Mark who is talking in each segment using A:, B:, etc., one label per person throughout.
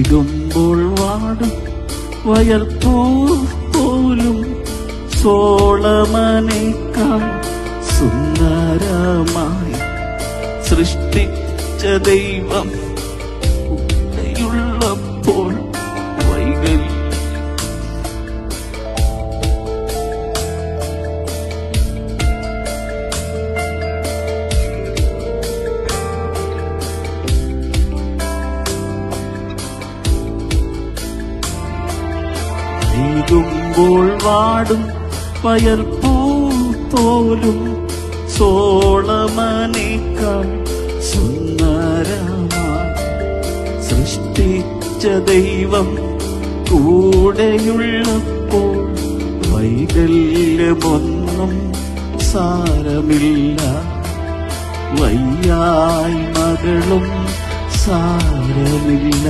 A: വൈകുമ്പോൾ വാടും വയൽപ്പൂ പോലും സോളമനേക്കാൾ സുന്ദരമായി സൃഷ്ടിച്ച ദൈവം ഉള്ളപ്പോൾ വൈകൽ വൈകുമ്പോൾ വാടും വയൽപ്പൂ പോലും സോളമനേക്കാൾ സുന്ദരമായി സൃഷ്ടിച്ച ദൈവം കൂടെയുള്ളപ്പോൾ വൈകല്യമൊന്നും സാരമില്ല വയ്യായി മകളും സാരമില്ല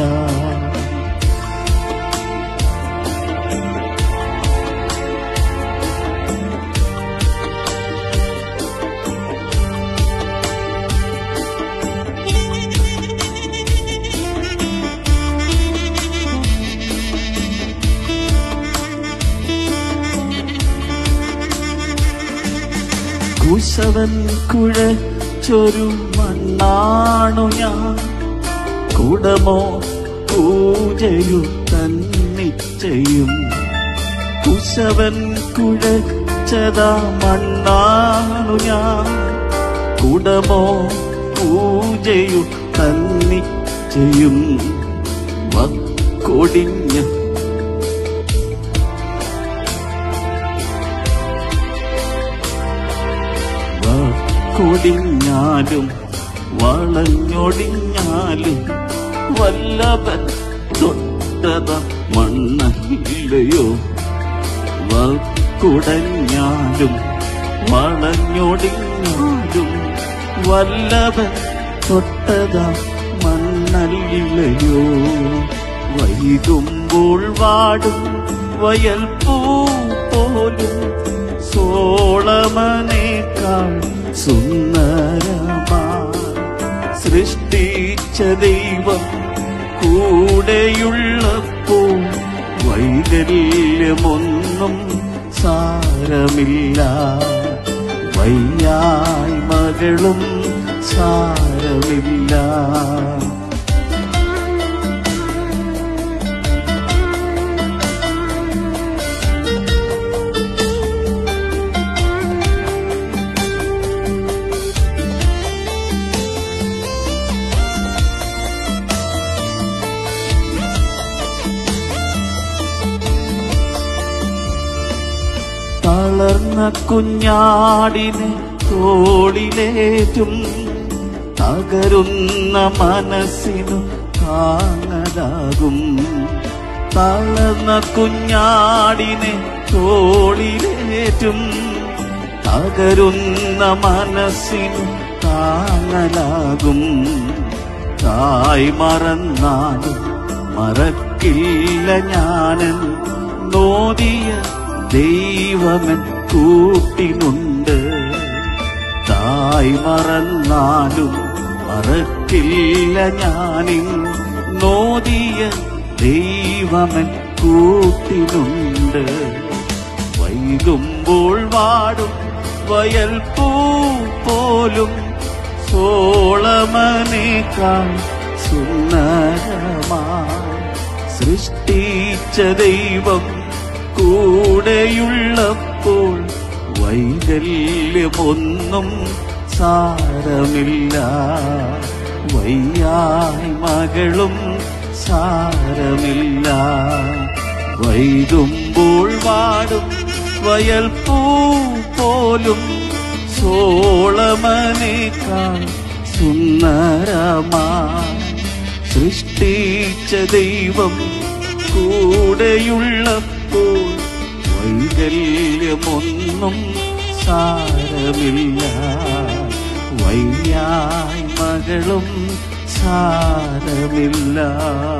A: കുശവൻ കുഴച്ചൊരു മണ്ണാണു ഞാൻ കുടമോ പൂജയു തന്നിച്ചയും കുശവൻ കുഴച്ചതാ മണ്ണാണു ഞാൻ കുടമോ പൂജയു തന്നിച്ചയും വക്കൊടിഞ്ഞ കൊടിഞ്ഞാലും വളഞ്ഞൊടിഞ്ഞാലും വല്ലവൻ തൊട്ടത മണ്ണയില്ലയോ കുടഞ്ഞാലും വളഞ്ഞൊടിഞ്ഞാലും വല്ലവൻ തൊട്ടത മണ്ണല്ലയോ വൈകുമ്പോൾ വാടും വയൽ പൂ പോലും സോളമനേക്കാൾ സുന്ദരമായി സൃഷ്ടിച്ച ദൈവം കൂടെയുള്ളപ്പോൾ വൈകല്യമൊന്നും സാരമില്ല വയ്യായി മകളും സാരമില്ല തളർന്ന കുഞ്ഞാടിനെ തോളിലേറ്റും തകരുന്ന മനസ്സിനു താങ്ങലാകും തളർന്ന കുഞ്ഞാടിനെ തോളിലേറ്റും തകരുന്ന മനസ്സിനു താങ്ങലാകും തായ് മറന്നാലും മറക്കില്ല ഞാനൻ നോദിയ ദൈവമൻ കൂട്ടിനുണ്ട് തായ് മറന്നാലും മറക്കില്ല ഞാനിൻ നോദിയ ദൈവമൻ കൂട്ടിനുണ്ട് വൈകുമ്പോൾ വാടും വയൽ പൂ പോലും സോളമനേക്കാൾ സുന്ദരമായി സൃഷ്ടിച്ച ദൈവം കൂടെയുള്ളപ്പോൾ വൈകല്യമൊന്നും സാരമില്ല വയ്യായി മകളും സാരമില്ല വൈകുമ്പോൾ വാടും വയൽ പൂ പോലും സോളമനേക്കാൾ സുന്ദരമായി സൃഷ്ടിച്ച ദൈവം കൂടെയുള്ളപ്പോൾ വൈകല്യമൊന്നും സാരമില്ല വയ്യായി മകളും സാരമില്ല